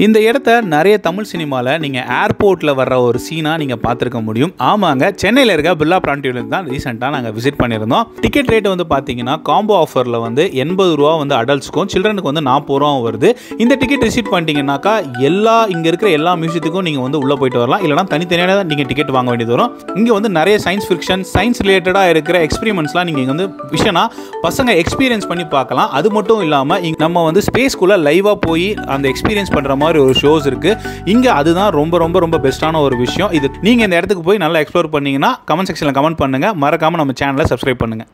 இந்த இடத்த நிறைய தமிழ் சினிமாவில் நீங்கள் ஏர்போர்ட்டில் வர்ற ஒரு சீனாக நீங்கள் பார்த்துருக்க முடியும் ஆமாங்க சென்னையில் இருக்க பில்லா பிராண்டியூலேருந்து தான் ரீசெண்டாக நாங்கள் விசிட் பண்ணியிருந்தோம் டிக்கெட் ரேட் வந்து பார்த்தீங்கன்னா காம்போ ஆஃபரில் வந்து எண்பது ரூபா வந்து அடல்ட்ஸ்க்கும் சில்ட்ரனுக்கு வந்து நாற்பது ரூபா வருது இந்த டிக்கெட் ரிசீட் பண்ணிட்டீங்கன்னாக்கா எல்லா இங்கே இருக்கிற எல்லா மியூசியத்துக்கும் நீங்கள் வந்து உள்ளே போயிட்டு வரலாம் இல்லைனா தனித்தனியாக தான் நீங்கள் டிக்கெட் வாங்க வேண்டியது வரும் இங்கே வந்து நிறைய சயின்ஸ் ஃபிக்ஷன் சயின்ஸ் ரிலேட்டடாக இருக்கிற எக்ஸ்பீரிமெண்ட்ஸ்லாம் நீங்கள் இங்கே வந்து விஷயம்னா பசங்க எக்ஸ்பீரியன்ஸ் பண்ணி பார்க்கலாம் அது மட்டும் இல்லாமல் இங்க நம்ம வந்து ஸ்பேஸ்க்குள்ளே லைவாக போய் அந்த எக்ஸ்பீரியன்ஸ் பண்ணுற மாதிரி ஒரு ஷோஸ் இருக்குது இங்கே அதுதான் ரொம்ப ரொம்ப ரொம்ப பெஸ்ட்டான ஒரு விஷயம் இது நீங்கள் இந்த இடத்துக்கு போய் நல்லா எக்ஸ்ப்ளோர் பண்ணீங்கன்னா கமெண்ட் செக்ஷனில் கமெண்ட் பண்ணுங்கள் மறக்காமல் நம்ம சேனலை சப்ஸ்கிரைப் பண்ணுங்கள்